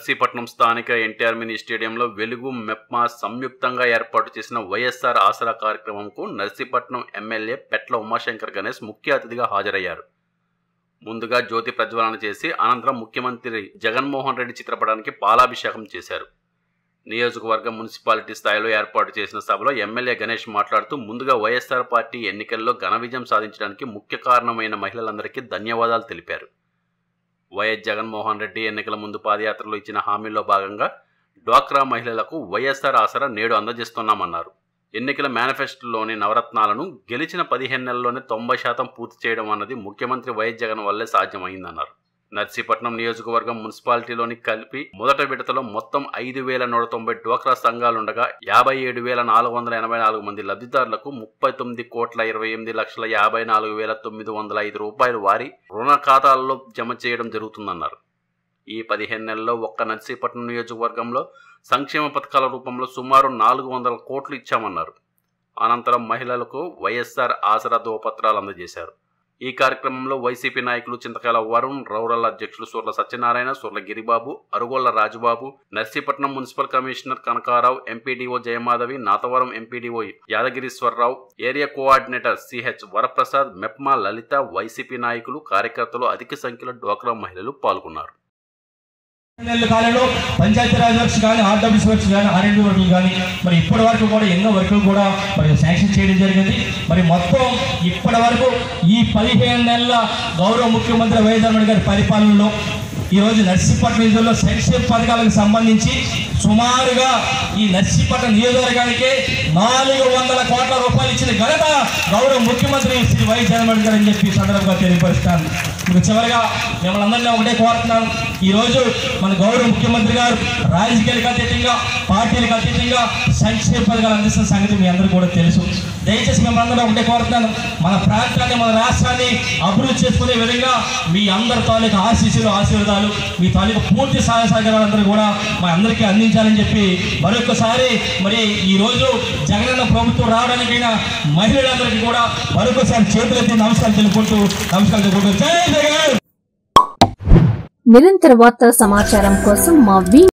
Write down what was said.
నర్సీపట్నం స్థానిక ఎన్టీఆర్ మినీ స్టేడియంలో వెలుగు మెప్మా సంయుక్తంగా ఏర్పాటు చేసిన వైఎస్ఆర్ ఆసరా కార్యక్రమంకు నర్సీపట్నం ఎమ్మెల్యే పెట్ల ఉమాశంకర్ గణేష్ ముఖ్య అతిథిగా హాజరయ్యారు ముందుగా జ్యోతి ప్రజ్వలన చేసి అనంతరం ముఖ్యమంత్రి జగన్మోహన్ రెడ్డి చిత్రపటానికి పాలాభిషేకం చేశారు నియోజకవర్గం మున్సిపాలిటీ స్థాయిలో ఏర్పాటు చేసిన సభలో ఎమ్మెల్యే గణేష్ మాట్లాడుతూ ముందుగా వైఎస్ఆర్ పార్టీ ఎన్నికల్లో ఘన విజయం సాధించడానికి ముఖ్య కారణమైన మహిళలందరికీ ధన్యవాదాలు తెలిపారు వైఎస్ జగన్మోహన్ రెడ్డి ఎన్నికల ముందు పాదయాత్రలో ఇచ్చిన హామీల్లో భాగంగా డ్వాక్రా మహిళలకు వైఎస్ఆర్ ఆసరా నేడు అందజేస్తున్నామన్నారు ఎన్నికల మేనిఫెస్టోలోని నవరత్నాలను గెలిచిన పదిహేను నెలల్లోనే తొంభై శాతం పూర్తి చేయడం అన్నది ముఖ్యమంత్రి వైఎస్ జగన్ వల్లే సాధ్యమైందన్నారు నర్సీపట్నం నియోజకవర్గం మున్సిపాలిటీలోని కలిపి మొదట విడతలో మొత్తం ఐదు వేల నూట తొంభై డ్వాక్రా సంఘాలుండగా యాభై ఏడు వేల నాలుగు వందల ఎనభై నాలుగు మంది లబ్ధిదారులకు ముప్పై తొమ్మిది కోట్ల ఇరవై ఎనిమిది లక్షల యాభై నాలుగు వేల తొమ్మిది వందల ఐదు రూపాయలు వారి రుణ ఖాతాల్లో జమ చేయడం జరుగుతుందన్నారు ఈ పదిహేను నెలల్లో ఒక్క నర్సీపట్నం నియోజకవర్గంలో సంక్షేమ పథకాల రూపంలో సుమారు నాలుగు వందల కోట్లు ఇచ్చామన్నారు అనంతరం మహిళలకు వైఎస్ఆర్ ఆసరా దోపత్రాలు అందజేశారు ఈ కార్యక్రమంలో వైసీపీ నాయకులు చింతకాల వరుణ్ రౌరల్ అధ్యక్షులు Surla Satyanarayana Surla Giribabu Arugolla Rajubabu Narsipatnam municipal commissioner Kanakarao MPDO Jayamadhavi Nathavaram MPDO Yadagiriswararao area coordinator CH Varaprasad MEPMA Lalitha YCP నాయకులు కార్యకర్తలు అధిక సంఖ్యలో డ్వాక్రా మహిళలు పాల్గొన్నారు నెలల కాలంలో పంచాయతీరాజ్ వర్క్స్ కానీ ఆర్డబ్ల్యూసీ వర్క్స్ కానీ ఆర్ఎండ్బి వర్క్లు కానీ మరి ఇప్పటి వరకు కూడా ఎన్నో వర్కులు కూడా మరి శాంక్షన్ చేయడం జరిగింది మరి మొత్తం ఇప్పటి వరకు ఈ పదిహేను నెలల గౌరవ ముఖ్యమంత్రి వైఎస్ గారి పరిపాలనలో ఈరోజు నర్సీపట్నం నియోజకవర్గంలో సంక్షేమ పథకాలకు సంబంధించి సుమారుగా ఈ నర్సీపట్నం నియోజకవర్గానికి నాలుగు వందల కోట్ల రూపాయలు ఇచ్చిన ఘనత గౌరవ ముఖ్యమంత్రి శ్రీ వైఎస్ జగన్మోహన్ గారు అని చెప్పి ఈ సందర్భంగా తెలియపరుస్తాను మీకు చివరిగా మిమ్మల్ని అందరినీ ఒకటే కోరుతున్నాను ఈరోజు మన గౌరవ ముఖ్యమంత్రి గారు రాజకీయాలకు అతీతంగా పార్టీలకు అతీతంగా సంక్షేమ పథకాలు అందిస్తున్న సంగతి మీ అందరికీ కూడా తెలుసు దయచేసి మిమ్మల్ని అందరూ ఒకటే కోరుతున్నాను మన ప్రాంతాన్ని మన రాష్ట్రాన్ని అభివృద్ధి చేసుకునే విధంగా మీ అందరి తాలూకు ఆశీస్సులు ఆశీర్వాదాలు మీ తాలూకు పూర్తి సహాయ సహకారాలందరూ కూడా మా అందరికీ అందించాలని చెప్పి మరొకసారి మరి ఈ రోజు జగనన్న ప్రభుత్వం రావడానికైనా మహిళలందరికీ కూడా మరొకసారి చేతులెత్తి నమస్కారం తెలుపుకుంటూ నమస్కారం తెలుపుకుంటూ జై జగన్ నిరంతర వార్తా సమాచారం కోసం మా వి